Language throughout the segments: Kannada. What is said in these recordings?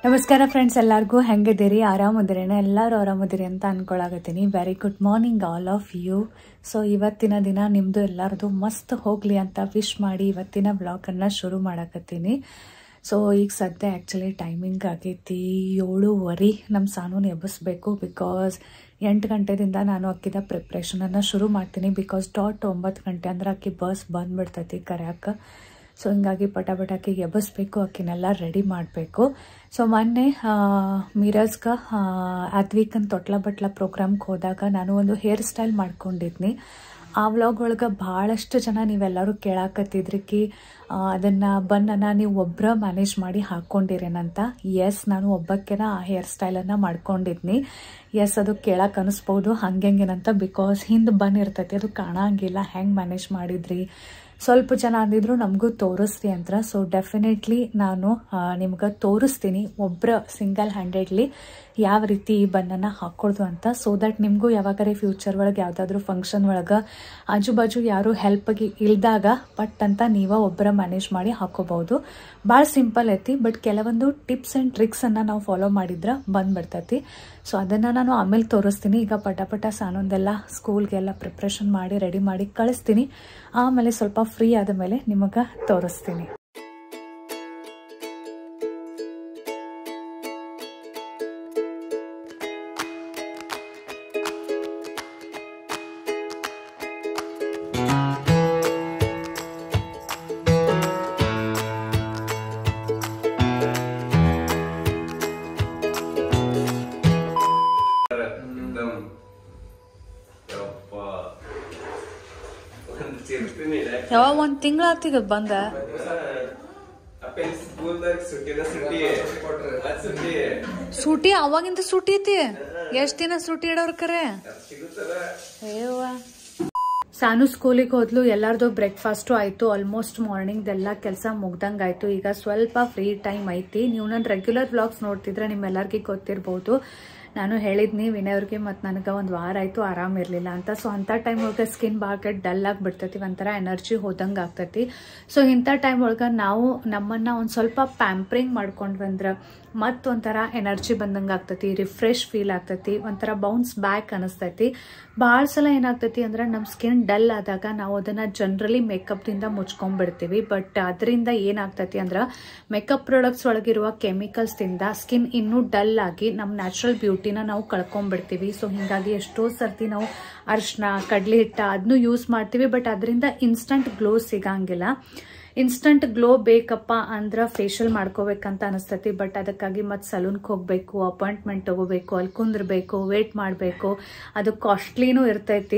ನಮಸ್ಕಾರ ಫ್ರೆಂಡ್ಸ್ ಎಲ್ಲರಿಗೂ ಹೆಂಗಿದ್ದೀರಿ ಆರಾಮದಿರೇನ ಎಲ್ಲರೂ ಆರಾಮದಿರಿ ಅಂತ ಅನ್ಕೊಳಕತ್ತೀನಿ very good morning all of you so ಇವತ್ತಿನ ದಿನ ನಿಮ್ಮದು ಎಲ್ಲರದು ಮಸ್ತ್ ಹೋಗಲಿ ಅಂತ ವಿಶ್ ಮಾಡಿ ಇವತ್ತಿನ ಬ್ಲಾಗನ್ನು ಶುರು ಮಾಡಕತ್ತೀನಿ ಸೊ ಈಗ ಸದ್ಯ ಆ್ಯಕ್ಚುಲಿ ಟೈಮಿಂಗ್ ಆಗೈತಿ ಏಳುವರೆ ನಮ್ಮ ಸಾನೂನು ಎಬ್ಬಿಸ್ಬೇಕು ಬಿಕಾಸ್ ಎಂಟು ಗಂಟೆದಿಂದ ನಾನು ಅಕ್ಕಿದ ಪ್ರಿಪ್ರೇಷನನ್ನು ಶುರು ಮಾಡ್ತೀನಿ ಬಿಕಾಸ್ ಡಾಟ್ ಒಂಬತ್ತು ಗಂಟೆ ಅಂದ್ರೆ ಅಕ್ಕಿ ಬಸ್ ಬಂದ್ಬಿಡ್ತೈತಿ ಕರ್ಯಾಕ ಸೊ ಹಿಂಗಾಗಿ ಪಟ ಪಟಾಕಿ ಎಬ್ಬಿಸ್ಬೇಕು ಅಕ್ಕಿನೆಲ್ಲ ರೆಡಿ ಮಾಡಬೇಕು ಸೊ ಮೊನ್ನೆ ಮಿರಜ್ಗೆ ಅದ್ವೀಕನ್ ತೊಟ್ಲ ಬಟ್ಲ ಪ್ರೋಗ್ರಾಮ್ಗೆ ಹೋದಾಗ ನಾನು ಒಂದು ಹೇರ್ ಸ್ಟೈಲ್ ಮಾಡ್ಕೊಂಡಿದ್ನಿ ಆ ವ್ಲಾಗ್ ಒಳಗೆ ಭಾಳಷ್ಟು ಜನ ನೀವೆಲ್ಲರೂ ಕೇಳಾಕತ್ತಿದ್ರಿ ಕಿ ಅದನ್ನು ಬನ್ನನ್ನು ನೀವು ಒಬ್ಬರ ಮ್ಯಾನೇಜ್ ಮಾಡಿ ಹಾಕ್ಕೊಂಡಿರೇನಂತ ಎಸ್ ನಾನು ಒಬ್ಬಕ್ಕೆನ ಆ ಹೇರ್ ಸ್ಟೈಲನ್ನು ಮಾಡ್ಕೊಂಡಿದ್ನಿ ಎಸ್ ಅದು ಕೇಳಕ್ಕೆ ಅನಿಸ್ಬೋದು ಹಂಗೆಂಗೇನಂತ ಬಿಕಾಸ್ ಹಿಂದೆ ಬನ್ ಇರ್ತೈತಿ ಅದು ಕಾಣಂಗಿಲ್ಲ ಹೆಂಗೆ ಮ್ಯಾನೇಜ್ ಮಾಡಿದ್ರಿ ಸ್ವಲ್ಪ ಜನ ಅಂದಿದ್ರು ನಮಗೂ ತೋರಿಸ್ತಿ ಅಂತ ಸೊ ಡೆಫಿನೆಟ್ಲಿ ನಾನು ನಿಮ್ಗೆ ತೋರಿಸ್ತೀನಿ ಒಬ್ಬರ ಸಿಂಗಲ್ ಹ್ಯಾಂಡೆಡ್ಲಿ ಯಾವ ರೀತಿ ಈ ಬನ್ನನ್ನು ಹಾಕ್ಕೊಳ್ದು ಅಂತ ಸೊ ದಟ್ ನಿಮಗೂ ಯಾವಾಗಾರೆ ಫ್ಯೂಚರ್ ಒಳಗೆ ಯಾವುದಾದ್ರೂ ಫಂಕ್ಷನ್ ಒಳಗೆ ಆಜು ಬಾಜು ಯಾರು ಹೆಲ್ಪ್ಗೆ ಇಲ್ದಾಗ ಪಟ್ ಅಂತ ನೀವೇ ಒಬ್ಬರ ಮ್ಯಾನೇಜ್ ಮಾಡಿ ಹಾಕೋಬಹುದು ಭಾಳ ಸಿಂಪಲ್ ಐತಿ ಬಟ್ ಕೆಲವೊಂದು ಟಿಪ್ಸ್ ಆ್ಯಂಡ್ ಟ್ರಿಕ್ಸನ್ನು ನಾವು ಫಾಲೋ ಮಾಡಿದ್ರೆ ಬಂದ್ಬಿಡ್ತೈತಿ ಸೊ ಅದನ್ನು ನಾನು ಆಮೇಲೆ ತೋರಿಸ್ತೀನಿ ಈಗ ಪಟ ಪಟ ಸಾನೊಂದೆಲ್ಲ ಸ್ಕೂಲ್ಗೆಲ್ಲ ಪ್ರಿಪ್ರೇಷನ್ ಮಾಡಿ ರೆಡಿ ಮಾಡಿ ಕಳಿಸ್ತೀನಿ ಆಮೇಲೆ ಸ್ವಲ್ಪ ಫ್ರೀ ಆದ ಮೇಲೆ ನಿಮಗೆ ತೋರಿಸ್ತೀನಿ एकदम ಯಪ್ಪ ಒಂದು ಚಿರ್ತೀನಿ ಯಾವಾಗ ಒಂದು ತಿಂಗಳಾಗ್ತಿಗ ಬಂದ ಅಪ್ಪ ಸ್ಕೂಲ್ದಾಗ ಸುಟ್ಟಿನ ಸುಟ್ಟಿ ಅದ್ ಸುಟ್ಟಿ ಸೂಟಿ ಅವಾಗಿಂದ ಸೂಟಿ ಐತಿ ಎಷ್ಟ್ ದಿನ ಸೂಟಿ ಇಡೋರ್ ಕರೆ ಸಿಗುತ್ತದ ಸಾನು ಸ್ಕೂಲಿಗೆ ಹೋದ್ಲು ಎಲ್ಲಾರ್ದು ಬ್ರೇಕ್ಫಾಸ್ಟು ಆಯಿತು ಆಲ್ಮೋಸ್ಟ್ ಮಾರ್ನಿಂಗ್ದೆಲ್ಲ ಕೆಲಸ ಮುಗ್ದಂಗೆ ಆಯಿತು ಈಗ ಸ್ವಲ್ಪ ಫ್ರೀ ಟೈಮ್ ಐತಿ ನೀವು ನನ್ನ ರೆಗ್ಯುಲರ್ ವ್ಲಾಗ್ಸ್ ನೋಡ್ತಿದ್ರೆ ನಿಮ್ಮೆಲ್ಲರಿಗೂ ಗೊತ್ತಿರ್ಬೋದು ನಾನು ಹೇಳಿದ್ನಿ ವಿನಯವ್ರಿಗೆ ಮತ್ತು ನನಗೆ ಒಂದು ವಾರ ಆಯಿತು ಆರಾಮ ಇರಲಿಲ್ಲ ಅಂತ ಸೊ ಅಂಥ ಟೈಮ್ ಒಳಗೆ ಸ್ಕಿನ್ ಭಾಳ ಡಲ್ ಆಗಿ ಬಿಡ್ತೈತಿ ಒಂಥರ ಎನರ್ಜಿ ಹೋದಂಗೆ ಆಗ್ತೈತಿ ಸೊ ಇಂಥ ಟೈಮ್ ಒಳಗೆ ನಾವು ನಮ್ಮನ್ನು ಒಂದು ಸ್ವಲ್ಪ ಪ್ಯಾಂಪ್ರಿಂಗ್ ಮಾಡ್ಕೊಂಡು ಬಂದ್ರೆ ಮತ್ತೊಂಥರ ಎನರ್ಜಿ ಬಂದಂಗೆ ಆಗ್ತೈತಿ ರಿಫ್ರೆಶ್ ಫೀಲ್ ಆಗ್ತೈತಿ ಒಂಥರ ಬೌನ್ಸ್ ಬ್ಯಾಕ್ ಅನಿಸ್ತೈತಿ ಭಾಳ ಸಲ ಏನಾಗ್ತೈತಿ ಅಂದ್ರೆ ನಮ್ಮ ಸ್ಕಿನ್ ಡಲ್ ಆದಾಗ ನಾವು ಅದನ್ನು ಜನರಲಿ ಮೇಕಪ್ದಿಂದ ಮುಚ್ಕೊಂಡ್ಬಿಡ್ತೀವಿ ಬಟ್ ಅದರಿಂದ ಏನಾಗ್ತೈತಿ ಅಂದ್ರೆ ಮೇಕಪ್ ಪ್ರಾಡಕ್ಟ್ಸ್ ಒಳಗಿರುವ ಕೆಮಿಕಲ್ಸ್ದಿಂದ ಸ್ಕಿನ್ ಇನ್ನೂ ಡಲ್ ಆಗಿ ನಮ್ಮ ನ್ಯಾಚುರಲ್ ಬ್ಯೂಟಿನ ನಾವು ಕಳ್ಕೊಂಡ್ಬಿಡ್ತೀವಿ ಸೊ ಹೀಗಾಗಿ ಎಷ್ಟೋ ಸರ್ತಿ ನಾವು ಅರ್ಶಿನ ಕಡ್ಲಿ ಹಿಟ್ಟ ಅದನ್ನು ಯೂಸ್ ಮಾಡ್ತೀವಿ ಬಟ್ ಅದರಿಂದ ಇನ್ಸ್ಟಂಟ್ ಗ್ಲೋ ಸಿಗಂಗಿಲ್ಲ ಇನ್ಸ್ಟಂಟ್ ಗ್ಲೋ ಬೇಕಪ್ಪ ಅಂದ್ರೆ ಫೇಶಿಯಲ್ ಮಾಡ್ಕೋಬೇಕಂತ ಅನಿಸ್ತೈತಿ ಬಟ್ ಅದಕ್ಕಾಗಿ ಮತ್ತೆ ಸಲೂನ್ಗೆ ಹೋಗಬೇಕು ಅಪಾಯಿಂಟ್ಮೆಂಟ್ ತಗೋಬೇಕು ಅಲ್ಲಿ ಕುಂದ್ರಬೇಕು ವೇಟ್ ಮಾಡಬೇಕು ಅದು ಕಾಸ್ಟ್ಲಿನೂ ಇರ್ತೈತಿ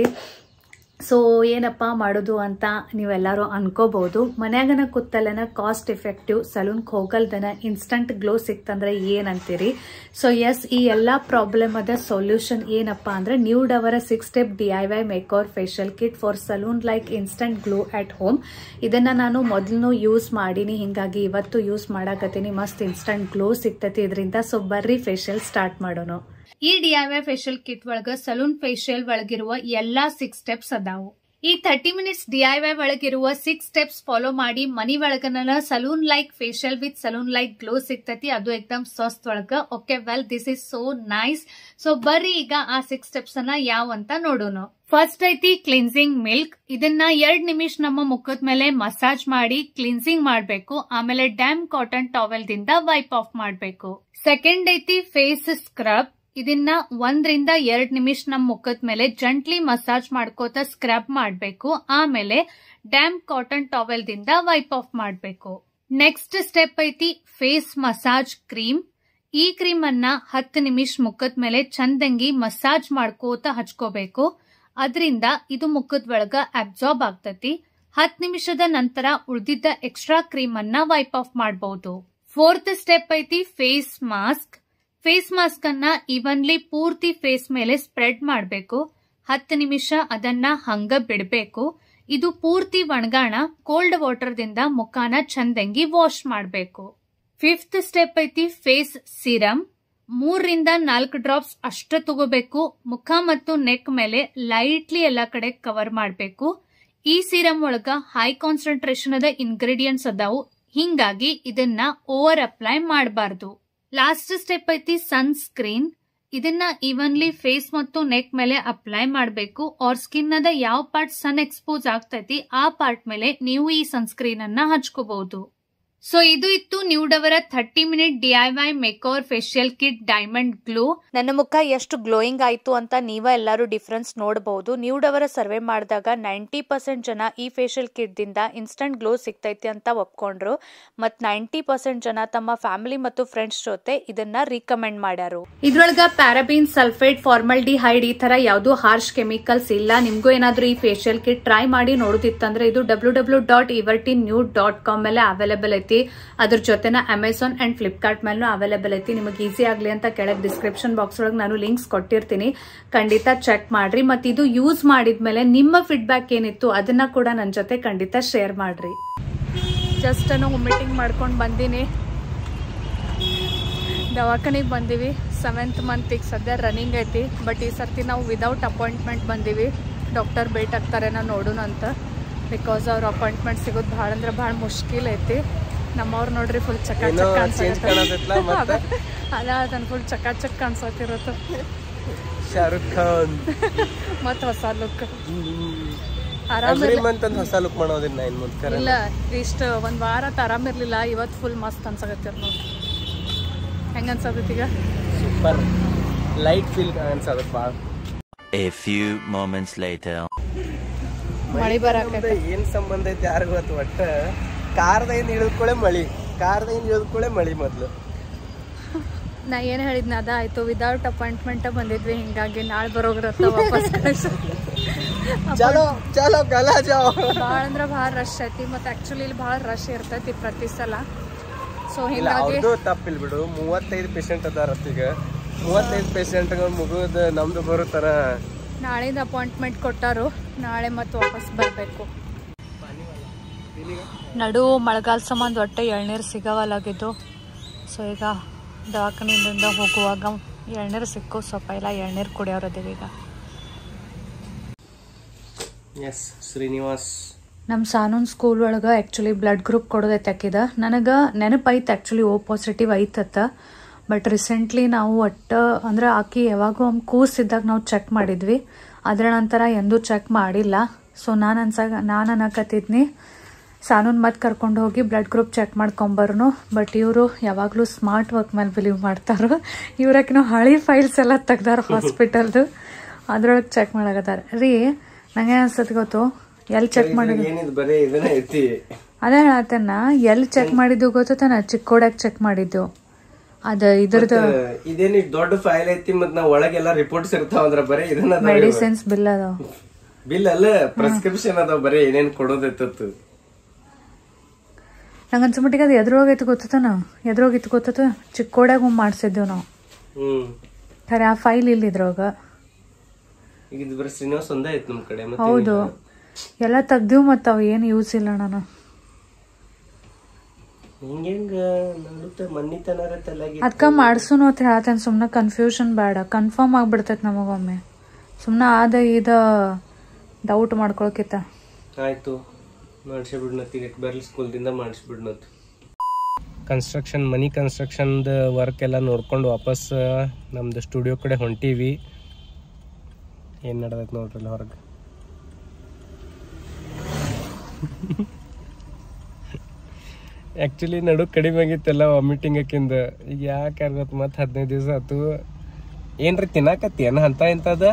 ಸೊ ಏನಪ್ಪ ಮಾಡೋದು ಅಂತ ನೀವೆಲ್ಲರೂ ಅನ್ಕೋಬಹುದು ಮನ್ಯಾಗನ ಕೂತಲ್ಲನ ಕಾಸ್ಟ್ ಎಫೆಕ್ಟಿವ್ ಸಲೂನ್ಗೆ ಹೋಗಲ್ದನ ಇನ್ಸ್ಟಂಟ್ ಗ್ಲೋ ಸಿಕ್ತಂದ್ರೆ ಏನಂತೀರಿ ಸೊ ಎಸ್ ಈ ಎಲ್ಲ ಪ್ರಾಬ್ಲಮ್ ಅದ ಸೊಲ್ಯೂಷನ್ ಏನಪ್ಪ ಅಂದ್ರೆ ನ್ಯೂಡ್ ಅವರ six step D I Y maker facial kit for salon like instant glow at home ಇದನ್ನ ನಾನು ಮೊದಲು ಯೂಸ್ ಮಾಡೀನಿ ಹಿಂಗಾಗಿ ಇವತ್ತು ಯೂಸ್ ಮಾಡಾಕತ್ತೀನಿ ಮಸ್ತ್ ಇನ್ಸ್ಟಂಟ್ ಗ್ಲೋ ಸಿಗ್ತೈತಿ ಇದರಿಂದ ಸೊ ಬರ್ರಿ ಫೇಶಿಯಲ್ ಸ್ಟಾರ್ಟ್ ಮಾಡೋಣ ಈ ಡಿಐವೈ ಫೇಶಿಯಲ್ ಕಿಟ್ ಒಳಗ ಸಲೂನ್ ಫೇಶಿಯಲ್ ಒಳಗಿರುವ ಎಲ್ಲಾ ಸಿಕ್ಸ್ ಸ್ಟೆಪ್ಸ್ ಅದಾವು ಈ ಥರ್ಟಿ ಮಿನಿಟ್ಸ್ ಡಿಐವೈ ಒಳಗಿರುವ ಸಿಕ್ಸ್ ಸ್ಟೆಪ್ಸ್ ಫಾಲೋ ಮಾಡಿ ಮನಿ ಒಳಗನ salon like facial with salon like glow ಸಿಗ್ತತಿ ಅದು ಎಕ್ದಮ್ ಸ್ವಸ್ತ್ ಒಳಗ okay well this is so nice so ಬರ್ರಿ ಈಗ ಆ ಸಿಕ್ಸ್ ಸ್ಟೆಪ್ಸ್ ಅನ್ನ ಯಾವ ಅಂತ ನೋಡೋಣ ಫಸ್ಟ್ ಐತಿ ಕ್ಲಿನ್ಸಿಂಗ್ ಮಿಲ್ಕ್ ಇದನ್ನ ಎರಡ್ ನಿಮಿಷ ನಮ್ಮ ಮುಖದ ಮೇಲೆ ಮಸಾಜ್ ಮಾಡಿ ಕ್ಲಿನ್ಸಿಂಗ್ ಮಾಡ್ಬೇಕು ಆಮೇಲೆ ಡ್ಯಾಮ್ ಕಾಟನ್ ಟಾವೆಲ್ ದಿಂದ ವೈಪ್ ಆಫ್ ಮಾಡ್ಬೇಕು ಸೆಕೆಂಡ್ ಐತಿ ಫೇಸ್ ಸ್ಕ್ರಬ್ ಇದನ್ನ ಒಂದ್ರಿಂದ ಎರಡ್ ನಿಮಿಷ ನಮ್ ಮುಖದ ಮೇಲೆ ಜಂಟ್ಲಿ ಮಸಾಜ್ ಮಾಡ್ಕೋತ ಸ್ಕ್ರಬ್ ಮಾಡ್ಬೇಕು ಆಮೇಲೆ ಡ್ಯಾಮ್ ಕಾಟನ್ ಟಾವೆಲ್ ದಿಂದ ವೈಪ್ ಆಫ್ ಮಾಡ್ಬೇಕು ನೆಕ್ಸ್ಟ್ ಸ್ಟೆಪ್ ಐತಿ ಫೇಸ್ ಮಸಾಜ್ ಕ್ರೀಮ್ ಈ ಕ್ರೀಮ್ ಅನ್ನ ಹತ್ತು ನಿಮಿಷ ಮುಖದ ಮೇಲೆ ಚಂದಂಗಿ ಮಸಾಜ್ ಮಾಡ್ಕೋತ ಹಚ್ಕೋಬೇಕು ಅದರಿಂದ ಇದು ಮುಖದ ಒಳಗ ಅಬ್ಸಾರ್ಬ್ ಆಗ್ತತಿ ಹತ್ತು ನಿಮಿಷದ ನಂತರ ಉಳಿದಿದ್ದ ಎಕ್ಸ್ಟ್ರಾ ಕ್ರೀಮ್ ಅನ್ನ ವೈಪ್ ಆಫ್ ಮಾಡಬಹುದು ಫೋರ್ತ್ ಸ್ಟೆಪ್ ಐತಿ ಫೇಸ್ ಮಾಸ್ಕ್ ಫೇಸ್ ಮಾಸ್ಕ್ ಅನ್ನ ಇವನ್ಲಿ ಪೂರ್ತಿ ಫೇಸ್ ಮೇಲೆ ಸ್ಪ್ರೆಡ್ ಮಾಡಬೇಕು ಹತ್ತು ನಿಮಿಷ ಅದನ್ನ ಹಂಗ ಬಿಡಬೇಕು ಇದು ಪೂರ್ತಿ ಒಣಗಾಣ ಕೋಲ್ಡ್ ವಾಟರ್ ದಿಂದ ಮುಖಾನ ಚಂದಂಗಿ ವಾಶ್ ಮಾಡಬೇಕು ಫಿಫ್ತ್ ಸ್ಟೆಪ್ ಐತಿ ಫೇಸ್ ಸಿರಮ್ ಮೂರರಿಂದ ನಾಲ್ಕು ಡ್ರಾಪ್ಸ್ ಅಷ್ಟ ತಗೋಬೇಕು ಮುಖ ಮತ್ತು ನೆಕ್ ಮೇಲೆ ಲೈಟ್ಲಿ ಎಲ್ಲಾ ಕಡೆ ಕವರ್ ಮಾಡಬೇಕು ಈ ಸಿರಮ್ ಒಳಗ ಹೈ ಕಾನ್ಸಂಟ್ರೇಷನ್ ಅದ ಇಂಗ್ರೀಡಿಯೆಂಟ್ಸ್ ಅದಾವು ಹಿಂಗಾಗಿ ಇದನ್ನ ಓವರ್ ಅಪ್ಲೈ ಮಾಡಬಾರ್ದು ಲಾಸ್ಟ್ ಸ್ಟೆಪ್ ಐತಿ ಸನ್ ಸ್ಕ್ರೀನ್ ಇದನ್ನ ಈವನ್ಲಿ ಫೇಸ್ ಮತ್ತು ನೆಕ್ ಮೇಲೆ ಅಪ್ಲೈ ಮಾಡಬೇಕು ಆರ್ ಸ್ಕಿನ್ ಅದ ಯಾವ ಪಾರ್ಟ್ ಸನ್ ಎಕ್ಸ್ಪೋಸ್ ಆಗ್ತೈತಿ ಆ ಪಾರ್ಟ್ ಮೇಲೆ ನೀವು ಈ ಸನ್ಸ್ಕ್ರೀನ್ ಅನ್ನ ಹಚ್ಕೋಬಹುದು ಸೊ ಇದು ಇತ್ತು ನ್ಯೂಡವರ thirty minute D I Y maker facial kit diamond glow ನನ್ನ ಮುಖ ಎಷ್ಟು ಗ್ಲೋಯಿಂಗ್ ಆಯ್ತು ಅಂತ ನೀವ ಎಲ್ಲರೂ ಡಿಫ್ರೆನ್ಸ್ ನೋಡಬಹುದು ನ್ಯೂಡವರ ಸರ್ವೆ ಮಾಡಿದಾಗ ನೈಂಟಿ ಪರ್ಸೆಂಟ್ ಜನ ಈ ಫೇಶಿಯಲ್ ಕಿಟ್ ದಿಂದ ಇನ್ಸ್ಟಂಟ್ ಗ್ಲೋ ಸಿಗ್ತೈತಿ ಅಂತ ಒಪ್ಕೊಂಡ್ರು ಮತ್ ನೈಂಟಿ ಪರ್ಸೆಂಟ್ ಜನ ತಮ್ಮ ಫ್ಯಾಮಿಲಿ ಮತ್ತು ಫ್ರೆಂಡ್ಸ್ ಜೊತೆ ಇದನ್ನ ರಿಕಮೆಂಡ್ ಮಾಡ್ಯಾರು ಇದ್ರೊಳಗ ಪ್ಯಾರಾಬಿನ್ ಸಲ್ಫೇಟ್ ಫಾರ್ಮಲ್ ಡಿಹೈಡ್ ಈ ತರ ಯಾವ್ದು ಹಾರ್ಶ್ ಕೆಮಿಕಲ್ಸ್ ಇಲ್ಲ ನಿಮ್ಗೂ ಏನಾದ್ರೂ ಈ ಫೇಶಿಯಲ್ ಕಿಟ್ ಟ್ರೈ ಮಾಡಿ ನೋಡುದಿತ್ತಂದ್ರೆ ಇದು ಡಬ್ಲ್ಯೂ ಡಬ್ಲ್ಯೂ ಡಾಟ್ ಇವರ್ಟಿ ನ್ಯೂ ಡಾಟ್ ಕಾಮ್ ಮೇಲೆ ಅವೈಲೇಬಲ್ ಐತಿ ಅದ್ರ ಜೊತೆನ ಅಮೆಝಾನ್ ಅಂಡ್ ಫ್ಲಿಪ್ಕಾರ್ಟ್ ಮೇಲೂ ಅವೈಲೇಬಲ್ ಐತಿ ನಿಮಗೆ ಈಸಿ ಆಗ್ಲಿ ಅಂತ ಕೆಳಗೆ ಡಿಸ್ಕ್ರಿಪ್ಷನ್ ಬಾಕ್ಸ್ ಒಳಗೆ ನಾನು ಲಿಂಕ್ಸ್ ಕೊಟ್ಟಿರ್ತೀನಿ ಖಂಡಿತ ಚೆಕ್ ಮಾಡ್ರಿ ಮತ್ತೆ ಇದು ಯೂಸ್ ಮಾಡಿದ್ಮೇಲೆ ನಿಮ್ಮ ಫೀಡ್ಬ್ಯಾಕ್ ಏನಿತ್ತು ಅದನ್ನ ಕೂಡ ನನ್ನ ಜೊತೆ ಖಂಡಿತ ಶೇರ್ ಮಾಡ್ರಿ ಜಸ್ಟ್ ನಾವು ಮೀಟಿಂಗ್ ಮಾಡ್ಕೊಂಡು ಬಂದೀನಿ ದವಾಖಾನಿಗೆ ಬಂದೀವಿ ಸೆವೆಂತ್ ಮಂತಿಗೆ ಸದ್ಯ ರನ್ನಿಂಗ್ ಐತಿ ಬಟ್ ಈ ಸರ್ತಿ ನಾವು ವಿದೌಟ್ ಅಪಾಯಿಂಟ್ಮೆಂಟ್ ಬಂದೀವಿ ಡಾಕ್ಟರ್ ಭೇಟ್ ಆಗ್ತಾರೇನೋ ನೋಡೋಣ ಅಂತ ಬಿಕಾಸ್ ಅವ್ರ ಅಪಾಯಿಂಟ್ಮೆಂಟ್ ಸಿಗೋದು ಭಾಳ ಅಂದ್ರೆ ಭಾಳ ಮುಷ್ಕಿಲ್ ಐತಿ ನಮ್ಮವ್ರು ನೋಡ್ರಿ ಫುಲ್ ಚಕ ಏನೋ ಚಕ್ change ಕಾಣತೈತ್ಲ ಮತ್ತೆ? ಅದ ಅದನ್ನ ಫುಲ್ ಚಕ ಚಕ್ ಅನ್ಸತ್ತಿರತ್ತ ಶಾರುಖ್ ಖಾನ್ ಮತ್ ಹೊಸ ಲುಕ್ ಎವ್ರಿ ಆರಾಮಿಲ್ಲ ಮಂತ್ ಒಂದು ಹೊಸ ಲುಕ್ ಮಾಡೋದಿಲ್ಲ ನೈನ್ ಮಂತ್ ಕರೆ ಇಲ್ಲ ಇಷ್ಟ ಒಂದ್ ವಾರ ಆರಾಮಿರ್ಲಿಲ್ಲ ಇವತ್ತು ಫುಲ್ ಮಸ್ತ್ ಅನ್ಸಕತ್ತಿರ ನೋಡಿ ಹೆಂಗ ಅನ್ಸತೈತಿ ಈಗ ಸೂಪರ್ ಲೈಟ್ ಫೀಲ್ ಅನ್ಸದ ಭಾಳ A few moments later. ಮಳಿ ಬರಾಕೈತಿ ಏನ್ ಸಂಬಂಧ ಐತಿ ಯಾರಿಗೂ ಗೊತ್ತು ಒಟ್ಟ ಕಾರ್ದಾಗಿಂದ ಇಳಿದ್ಕೊಳ್ಳೆ ಮಳಿ ಕಾರ್ದಾಗಿಂದ ಇಳಿದ್ಕೊಳ್ಳೆ ಮಳಿ ಮೊದ್ಲು ನಾ ಏನ್ ಹೇಳಿದ್ನ ಅದ ಆಯ್ತು ವಿದೌಟ್ ಅಪಾಯಿಂಟ್ಮೆಂಟ್ ಬಂದಿದ್ವಿ ಹಿಂಗಾಗಿ ನಾಳೆ ಬರೋಗ್ರತ್ತ ವಾಪಸ್ ಚಲೋ ಚಲೋ ಗಲ ಜಾವ್ ಭಾಳ ಅಂದ್ರ ಭಾಳ ರಶ್ ಐತಿ ಮತ್ತೆ ಆಕ್ಚುಲಿ ಇಲ್ಲಿ ಭಾಳ ರಶ್ ಇರ್ತೈತಿ ಪ್ರತಿ ಸಲ ಸೊ ಇಲ್ಲ ಹಿಂಗಾಗಿ ಅವ್ರದ್ದು ತಪ್ಪಿಲ್ ಬಿಡು ಮೂವತ್ತೈದು ಪೇಷಂಟ್ ಅದಾರ ಈಗ ಮೂವತ್ತೈದು ಪೇಷಂಟ್ ಮುಗಿದ ನಮ್ದು ಬರೋ ತರ ನಾಳಿಂದ ಅಪಾಯಿಂಟ್ಮೆಂಟ್ ಕೊಟ್ಟಾರು ನಾಳೆ ಮತ್ತೆ ವಾಪಸ್ ಬರಬೇಕು ನಡು ಮಳೆಗಾಲ ಸಂಬಂಧ ಒಟ್ಟೆ ಎಳ್ನೀರು ಸಿಗವಲ್ಲಾಗಿದ್ದು ಸೊ ಈಗ ದವಾಖಾನಿಯಿಂದ ಹೋಗುವಾಗ ಎಳ್ನೀರು ಸಿಕ್ಕು ಸ್ವಲ್ಪ ಎಲ್ಲ ಎಳ್ನೀರು ಕುಡಿಯೋರದೀವಿ ಈಗ ಎಸ್ ಶ್ರೀನಿವಾಸ್ ನಮ್ಮ ಸಾನೂನ್ ಸ್ಕೂಲ್ ಒಳಗೆ ಆ್ಯಕ್ಚುಲಿ ಬ್ಲಡ್ ಗ್ರೂಪ್ ಕೊಡೋದೈತೆ ಆಕಿದ ನನಗೆ ನೆನಪೈತೆ ಆ್ಯಕ್ಚುಲಿ ಓ ಪಾಸಿಟಿವ್ ಐತತ್ತ ಬಟ್ ರೀಸೆಂಟ್ಲಿ ನಾವು ಒಟ್ಟು ಅಂದ್ರೆ ಆಕಿ ಯಾವಾಗೂ ಒಮ್ಮೆ ಕೂಸಿದ್ದಾಗ ನಾವು ಚೆಕ್ ಮಾಡಿದ್ವಿ ಅದರ ನಂತರ ಎಂದೂ ಚೆಕ್ ಮಾಡಿಲ್ಲ ಸೊ ನಾನು ಅನ್ಸಾಗ ನಾನು ಅನ್ನಕತ್ತಿದ್ನಿ ಸಾನೂನ್ ಮತ್ತೆ ಕರ್ಕೊಂಡು ಹೋಗಿ ಬ್ಲಡ್ ಗ್ರೂಪ್ ಚೆಕ್ ಮಾಡ್ಕೊಂಬರ್ನು ಬಟ್ ಇವರು ಯಾವಾಗಲೂ ಸ್ಮಾರ್ಟ್ ವರ್ಕ್ ಮೇಲೆ ಬಿಲೀವ್ ಮಾಡ್ತಾರೋ ಇವ್ರಕಿನ ಹಳಿ ಫೈಲ್ಸ್ ಎಲ್ಲ ತೆಗ್ದಾರ ಹಾಸ್ಪಿಟಲ್ದು ಅದ್ರೊಳಗೆ ಚೆಕ್ ಮಾಡಕತ್ತಾರ ರೀ ನಂಗೆ ಅನ್ಸತ್ ಗೊತ್ತು ಎಲ್ಲಿ ಚೆಕ್ ಮಾಡಿದ್ರು ಏನಿದ್ ಬರೀ ಇದನ್ನ ಐತಿ ಅದೇ ಹೇಳತ್ತನ್ನ ಎಲ್ಲಿ ಚೆಕ್ ಮಾಡಿದ್ದು ಗೊತ್ತಾನ ಚಿಕ್ಕೋಡಾಗ ಚೆಕ್ ಮಾಡಿದ್ದು ಅದ ಇದ್ರದ್ದು ಇದೇನಿ ದೊಡ್ಡ ಫೈಲ್ ಐತಿ ಮತ್ ನಾವ್ ಒಳಗೆಲ್ಲ ರಿಪೋರ್ಟ್ಸ್ ಇರ್ತಾವ ಅಂದ್ರ ಬರೀ ಇದನ್ನ ಮೆಡಿಸಿನ್ಸ್ ಬಿಲ್ ಅದಾವ ಬಿಲ್ ಅಲ್ಲ ಪ್ರಿಸ್ಕ್ರಿಪ್ಷನ್ ಅದಾವ ಬರೀ ಏನೇನ್ ಕೊಡೋದೈತತ್ತು ನಂಗೆ ಅನ್ಸ್ಮಟ್ಟಿಗೆ ಅದು ಎದ್ರೋಗೈತೆ ಗೊತ್ತಾನ ಎದ್ರೋಗಿತ್ತು ಗೊತ್ತಾತ ಚಿಕ್ಕೋಡಾಗ ಒಮ್ಮೆ ಮಾಡಿಸಿದ್ದೇವು ನಾವು ಹ್ಮ್ ಖರೆ ಆ ಫೈಲ್ ಇಲ್ಲ ಇದ್ರೊಳಗ ಈಗ ಇದು ಬರೀ ಶ್ರೀನಿವಾಸ್ ಒಂದೇ ಐತಿ ನಮ್ ಕಡೆ ಮತ್ತೆ ಹೌದು ಎಲ್ಲ ತೆಗ್ದಿವ್ ಮತ್ತು ಅವು ಏನು ಯೂಸ್ ಇಲ್ಲ ನಾನು ಹಿಂಗೆಂಗ ನಡುತ್ತ ಮನ್ನಿ ತನರ ತಲೆಗೆ ಅದಕ್ಕೆ ಮಾಡ್ಸುನು ಅಂತ ಹೇಳತ್ತೇನೆ ಸುಮ್ಮನೆ ಕನ್ಫ್ಯೂಷನ್ ಬೇಡ ಕನ್ಫರ್ಮ್ ಆಗ್ಬಿಡ್ತೈತೆ ನಮಗೊಮ್ಮೆ ಸುಮ್ಮನೆ ಆದ ಇದ ಡೌಟ್ ಮಾಡ್ಕೊಳಕಿತ್ತ ಆಯ್ತು ಮಾಡಿಸಿಬಿಡ್ನತಿ ಬರ್ಲಿ ಸ್ಕೂಲ್ದಿಂದ ಮಾಡಿಸ್ಬಿಡ್ನತ್ ಕನ್ಸ್ಟ್ರಕ್ಷನ್ ಮನಿ ಕನ್ಸ್ಟ್ರಕ್ಷನ್ದ ವರ್ಕ್ ಎಲ್ಲ ನೋಡ್ಕೊಂಡು ವಾಪಸ್ ನಮ್ದು ಸ್ಟುಡಿಯೋ ಕಡೆ ಹೊಂಟೀವಿ ಏನು ನಡೆದೈತೆ ನೋಡ್ರಿ ಅಲ್ಲಿ ಹೊರಗೆ ಆ್ಯಕ್ಚುಲಿ ನಡು ಕಡಿಮೆ ಆಗಿತ್ತೆಲ್ಲ ವಾಮಿಟಿಂಗ್ ಹಾಕಿಂದ ಈಗ ಯಾಕೆ ಯಾರಿಗೊತ್ತು ಮತ್ತೆ ಹದಿನೈದು ದಿವಸ ಆತು ಏನ್ರಿ ತಿನ್ನಾಕತ್ತಿ ಏನ ಅಂತ ಎಂತದ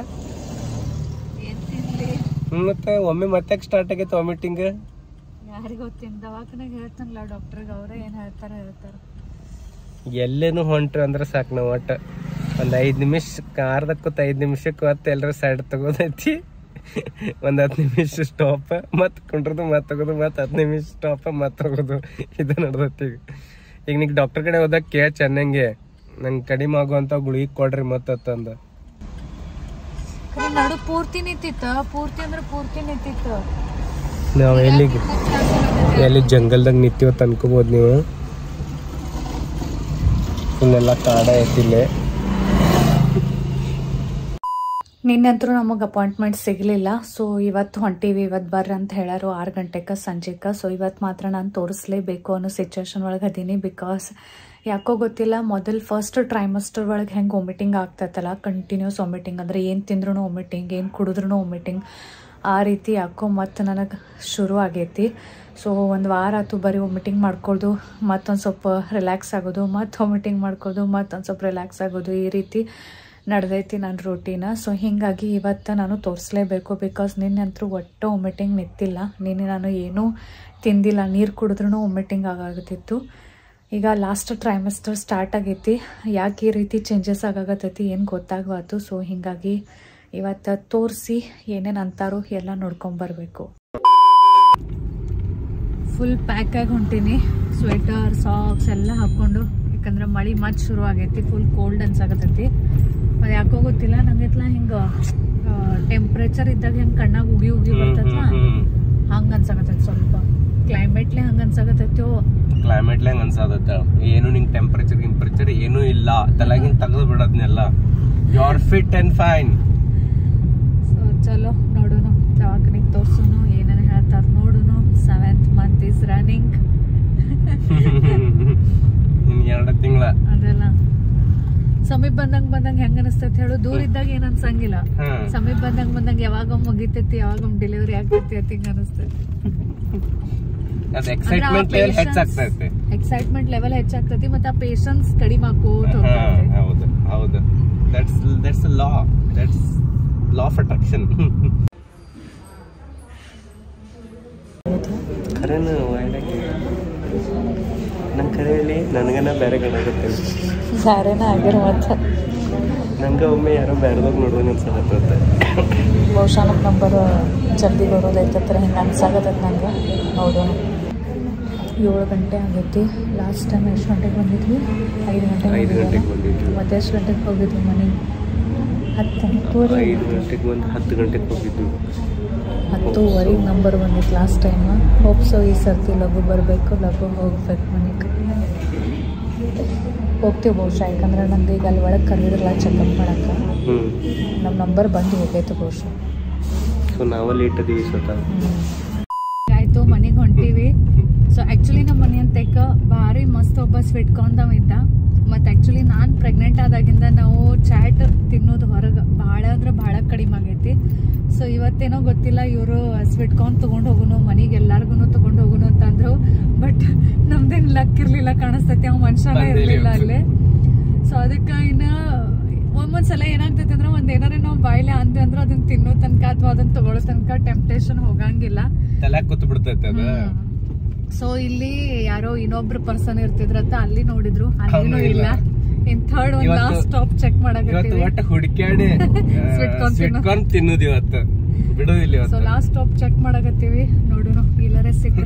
ಹ್ಮ್, ಮತ್ತೆ ಒಮ್ಮೆ ಮತ್ತೆ ಸ್ಟಾರ್ಟ್ ಆಗೈತೆ ವಾಮಿಟಿಂಗ್ ಯಾರಿಗೆ ಗೊತ್ತಿನ ದವಾಖಾನೆಗೆ ಹೇಳ್ತಾನಲ್ಲ ಡಾಕ್ಟರ್ಗೆ ಅವರೇ ಏನು ಹೇಳ್ತಾರೆ ಹೇಳ್ತಾರೆ ಎಲ್ಲೇನು ಹೊಂಟ್ರಿ ಅಂದ್ರೆ ಸಾಕು ನಾವು ಒಟ್ಟು ಒಂದು ಐದು ನಿಮಿಷ ಅರ್ಧಕ್ಕೂತ್ ಐದು ನಿಮಿಷಕ್ಕೆ ಮತ್ತೆ ಎಲ್ಲರೂ ಸೈಡ್ ತಗೋದೈತಿ ಒಂದು ಹತ್ತು ನಿಮಿಷ ಸ್ಟಾಪ್ ಮತ್ತೆ ಕುಂಡ್ರದು ಮತ್ತೆ ತಗೋದು ಮತ್ತೆ ಹತ್ತು ನಿಮಿಷ ಸ್ಟಾಪ್ ಮತ್ತೆ ತಗೋದು ಇದು ನಡ್ದೈತಿ ಈಗ ಈಗ ನೀವು ಡಾಕ್ಟರ್ ಕಡೆ ಹೋದಾಗ ಕೇಳ ಚೆನ್ನಾಗೆ ನಂಗೆ ಕಡಿಮೆ ಆಗುವಂಥ ಗುಳಿಗೆ ಕೊಡ್ರಿ ಮತ್ತೆ ತಂದು ಖರೆ ನಡು ಪೂರ್ತಿ ನಿಂತಿತ್ತ ಪೂರ್ತಿ ಅಂದ್ರೆ ಪೂರ್ತಿ ನಿಂತಿತ್ತ ನಾವು ಎಲ್ಲಿಗೆ ಎಲ್ಲಿ ಜಂಗಲ್ದಾಗ ನಿಂತೀವತ್ತು ಅನ್ಕೋಬೋದು ನೀವು ಇಲ್ಲೆಲ್ಲ ಕಾಡ ಐತಿಲ್ಲೇ ನಿನ್ನಂತರೂ ನಮಗೆ ಅಪಾಯಿಂಟ್ಮೆಂಟ್ ಸಿಗಲಿಲ್ಲ ಸೊ ಇವತ್ತು ಹೊಂಟೀವಿ ಇವತ್ತು ಬರ್ರಿ ಅಂತ ಹೇಳಾರು ಆರು ಗಂಟೆಗೆ ಸಂಜೆಗೆ ಸೊ ಇವತ್ತು ಮಾತ್ರ ನಾನು ತೋರಿಸ್ಲೇಬೇಕು ಅನ್ನೋ ಸಿಚುವೇಶನ್ ಒಳಗೆ ಅದೀನಿ ಬಿಕಾಸ್ ಯಾಕೋ ಗೊತ್ತಿಲ್ಲ ಮೊದಲು ಫಸ್ಟ್ ಟ್ರೈಮಸ್ಟರ್ ಒಳಗೆ ಹೆಂಗೆ ಒಮಿಟಿಂಗ್ ಆಗ್ತೈತಲ್ಲ ಕಂಟಿನ್ಯೂಸ್ ಒಮಿಟಿಂಗ್ ಅಂದರೆ ಏನು ತಿಂದ್ರೂ ಒಮಿಟಿಂಗ್ ಏನು ಕುಡಿದ್ರೂ ಒಮಿಟಿಂಗ್ ಆ ರೀತಿ ಯಾಕೋ ಮತ್ತು ನನಗೆ ಶುರು ಆಗೈತಿ ಸೊ ಒಂದು ವಾರ ಆಯ್ತು ಬರೀ ಒಮಿಟಿಂಗ್ ಮಾಡ್ಕೊಳ್ಳೋದು ಮತ್ತೊಂದು ಸ್ವಲ್ಪ ರಿಲ್ಯಾಕ್ಸ್ ಆಗೋದು ಮತ್ತು ಒಮಿಟಿಂಗ್ ಮಾಡ್ಕೊಳ್ಳೋದು ಮತ್ತೊಂದು ಸ್ವಲ್ಪ ರಿಲ್ಯಾಕ್ಸ್ ಆಗೋದು ಈ ರೀತಿ ನಡೆದೈತಿ ನನ್ನ ರೂಟೀನ ಸೊ ಹೀಗಾಗಿ ಇವತ್ತು ನಾನು ತೋರಿಸ್ಲೇಬೇಕು ಬಿಕಾಸ್ ನಿನ್ನಂತರೂ ಒಟ್ಟು ಒಮಿಟಿಂಗ್ ನಿಂತಿಲ್ಲ ನಿನ್ನೆ ನಾನು ಏನೂ ತಿಂದಿಲ್ಲ ನೀರು ಕುಡಿದ್ರೂ ಒಮಿಟಿಂಗ್ ಆಗಾಗತ್ತಿತ್ತು ಈಗ ಲಾಸ್ಟ್ ಟ್ರೈಮೆಸ್ಟರ್ ಸ್ಟಾರ್ಟ್ ಆಗೈತಿ ಯಾಕೆ ಈ ರೀತಿ ಚೇಂಜಸ್ ಆಗಾಗತ್ತೈತಿ ಏನು ಗೊತ್ತಾಗವಾತು ಸೊ ಹೀಗಾಗಿ ಇವತ್ತು ತೋರಿಸಿ ಏನೇನು ಅಂತಾರೋ ಎಲ್ಲ ನೋಡ್ಕೊಂಬರ್ಬೇಕು ಫುಲ್ ಪ್ಯಾಕಾಗಿ ಹೊಂಟೀನಿ ಸ್ವೆಟರ್ ಸಾಕ್ಸ್ ಎಲ್ಲ ಹಾಕ್ಕೊಂಡು ಯಾಕಂದ್ರೆ ಮಳೆ ಮತ್ತೆ ಶುರು ಆಗೈತಿ ಫುಲ್ ಕೋಲ್ಡ್ ಅನ್ಸಾಕತ್ತೈತಿ ಅದು ಯಾಕೋ ಗೊತ್ತಿಲ್ಲ ನಂಗೆತ್ಲ ಹಿಂಗೆ ಟೆಂಪ್ರೇಚರ್ ಇದ್ದಾಗ ಹೆಂಗೆ ಕಣ್ಣಾಗ ಉಗಿ ಉಗಿ ಬರ್ತೈತಲ್ಲ ಹಂಗೆ ಅನ್ಸಾಕತ್ತೈತಿ ಸ್ವಲ್ಪ ಕ್ಲೈಮೇಟ್ಲೆ ಹಂಗೆ ಅನ್ಸಾಕತ್ತೈತೋ ಕ್ಲೈಮೇಟ್ ಹೆಂಗ್ ಅನ್ಸಾದತ್ತ ಏನು ನಿಂಗ್ ಟೆಂಪರೇಚರ್ ಗಿಂಪರೇಚರ್ ಏನೂ ಇಲ್ಲ ತಲೆಗಿನ್ ತೆಗೆದು ಬಿಡೋದ್ನೆಲ್ಲ you are fit and fine so ಚಲೋ ನೋಡೋಣ ದವಾಖಾನಿಗೆ ತೋರ್ಸುನು ಏನೇನು ಹೇಳ್ತಾರೆ ನೋಡುನು seventh month is running in ಎರಡು ತಿಂಗಳ ಅದೆಲ್ಲ ಸಮೀಪ ಬಂದಂಗ ಬಂದಂಗ ಹೆಂಗ ಅನಿಸ್ತೈತಿ ಹೇಳು ದೂರ ಇದ್ದಾಗ ಏನ್ ಅನ್ಸಂಗಿಲ್ಲ ಹ್ಮ್. ಸಮೀಪ ಬಂದಂಗ ಬಂದಂಗ ಯಾವಾಗ ಮುಗಿತೈತಿ ಯಾವಾಗ ಡೆಲಿವರಿ ಆಗ್ತೈತಿ ಅಂತ ಹಿಂಗ ಅನಿಸ್ತೈತಿ ಅದ್ ಎಕ್ಸೈಟ್ಮೆಂಟ್ ಲೆವೆಲ್ ಹೆಚ್ಚಾಗ್ತೈತೆ ಎಕ್ಸೈಟ್ಮೆಂಟ್ ಲೆವೆಲ್ ಹೆಚ್ಚಾಗ್ತೈತಿ ಮತ್ತೆ ಆ ಪೇಷನ್ಸ್ ಕಡಿಮೆ ಹಾಕೋತ ಹಾ, ಹೋಗ್ತೈತಿ ಹೌದು ಹೌದು that's that's law that's law of attraction ಖರೇನು ನನ್ನ ಕರೆಯಲ್ಲಿ ನನಗನ ಬೇರೆ ಗಣಾಗುತ್ತೆ ಬ್ಯಾರೇನ ಆಗ್ಯಾರ ಮತ್ತೆ ನಂಗೆ ಒಮ್ಮೆ ಯಾರೋ ಬೇರೆದಾಗ ನೋಡ್ದಂಗೆ ಅನ್ಸತ್ತೆ ಬಹುಶಃ ನಮ್ಮ ನಂಬರ್ ಜಲ್ದಿ ಬರೋದೈತತ್ರ ಹಿಂಗೆ ಅನ್ಸಾಗತ್ತೈತೆ ನಂಗೆ ನೋಡೋಣ ಏಳು ಗಂಟೆ ಆಗೈತಿ ಲಾಸ್ಟ್ ಟೈಮ್ ಎಷ್ಟು ಗಂಟೆಗೆ ಬಂದಿದ್ವಿ ಐದು ಗಂಟೆಗೆ ಐದು ಗಂಟೆಗೆ ಬಂದಿದ್ವಿ ಮತ್ತೆ ಎಷ್ಟು ಗಂಟೆಗೆ ಹೋಗಿದ್ವಿ ಮನೆಗೆ ಹತ್ತು ಹತ್ತುವರೆ ಐದು ಗಂಟೆಗೆ ಒಂದು ಹತ್ತು ಗಂಟೆಗೆ ಹೋಗಿದ್ದು ಹತ್ತುವರೆಗೆ ನಂಬರ್ ಬಂದಿತ್ತು ಲಾಸ್ಟ್ ಟೈಮ್ ಹೋಪ್ಸೋ ಈ ಸರ್ತಿ ಲಘು ಬರಬೇಕು ಲಘು ಹೋಗ್ಬೇಕು ಮನೆಗೆ ಹೋಗ್ತೀವಿ ಬಹುಶಃ ಯಾಕಂದ್ರೆ ನಂದು ಈಗ ಅಲ್ಲಿ ಒಳಗೆ ಕರೆದಿರಲ್ಲ ಚೆಕಪ್ ಮಾಡಕ್ಕೆ ಹ್ಞೂ ನಮ್ಮ ನಂಬರ್ ಬಂದು ಹೋಗೈತೆ ಬಹುಶಃ ಸೊ ನಾವ ಲೇಟ್ ಅದೀವಿ ಸ್ವತಃ ಆಯ್ತು ಮನೆಗೆ ಹೊಂಟೀವಿ ಸೊ ಆ್ಯಕ್ಚುಲಿ ನಮ್ಮ ಮನೆ ಅಂತೇಕ ಭಾರಿ ಮಸ್ತ್ ಒಬ್ಬ ಸ್ವೀಟ್ ಕಾರ್ನ್ ಇದ್ದ ಮತ್ತು ಆ್ಯಕ್ಚುಲಿ ನಾನು ಪ್ರೆಗ್ನೆಂಟ್ ಆದಾಗಿಂದ ನಾವು ಚಾಟ್ ತಿನ್ನೋದು ಹೊರಗೆ ಭಾಳ ಅಂದ್ರೆ ಭಾಳ ಕಡಿಮೆ ಆಗೈತಿ ಸೊ ಇವತ್ತೇನೋ ಗೊತ್ತಿಲ್ಲ ಇವರು ಸ್ವೀಟ್ ಕಾರ್ನ್ ತೊಗೊಂಡು ಹೋಗುನು ಮನೆಗೆ ಎಲ್ಲಾರ್ಗು ತೊಗೊಂಡು ಹೋಗುನು ಅಂತಂದ್ರು ಬಟ್ ನಮ್ದೇನು ಲಕ್ ಇರಲಿಲ್ಲ ಕಾಣಿಸ್ತೈತಿ ಅವ್ ಮನುಷ್ಯನೇ ಬಂದಿಲ್ಲ ಇರಲಿಲ್ಲ ಇವತ್ತು. ಅಲ್ಲೇ ಸೊ ಅದಕ್ಕೆ ಇನ್ನ ಒಂದೊಂದ್ಸಲ ಏನಾಗ್ತೈತೆ ಅಂದ್ರೆ ಒಂದ್ ಏನಾರ ನಾವು ಬಾಯ್ಲೆ ಅಂದ್ವಿ ಅಂದ್ರೆ ಅದನ್ನ ತಿನ್ನೋ ತನಕ ಅಥವಾ ಅದನ್ನ ತಗೊಳ್ಳೋ ತನಕ ಟೆಂಪ್ಟೇಷನ್ ಹೋಗಂಗಿಲ್ಲ ತಲೆ ಕೂತ್ ಬಿಡ್ತೈತೆ ಅದು ಸೊ ಇಲ್ಲಿ ಯಾರೋ ಇನ್ನೊಬ್ರು ಪರ್ಸನ್ ಇರ್ತಿದ್ರತ್ತ ಅಲ್ಲಿ ನೋಡಿದ್ರು ಅಲ್ಲಿನೂ ಅವ್ನು ಇಲ್ಲ. ಇಲ್ಲ ಇನ್ ಥರ್ಡ್ ಒಂದ್ ಇವತ್ತು- ಲಾಸ್ಟ್ ಸ್ಟಾಪ್ ಚೆಕ್ ಇವತ್ತು ಮಾಡಕತ್ತೀವಿ ಒಟ್ಟು ಹುಡುಕ್ಯಾಡಿ Sweet corn ಸ್ವೀಟ್ ತಿನ್ನೋ- ಕಾರ್ನ್ ತಿನ್ನೋದು ಇವತ್ತು ಬಿಡೋದಿಲ್ಲ ಸೊ ಇವತ್ತು ಲಾಸ್ಟ್ ಸ್ಟಾಪ್ ಚೆಕ್ ಮಾಡಕತ್ತೀವಿ ನೋಡೋಣ ಇಲ್ಲರೇ ಸಿಕ್ಕ್ರ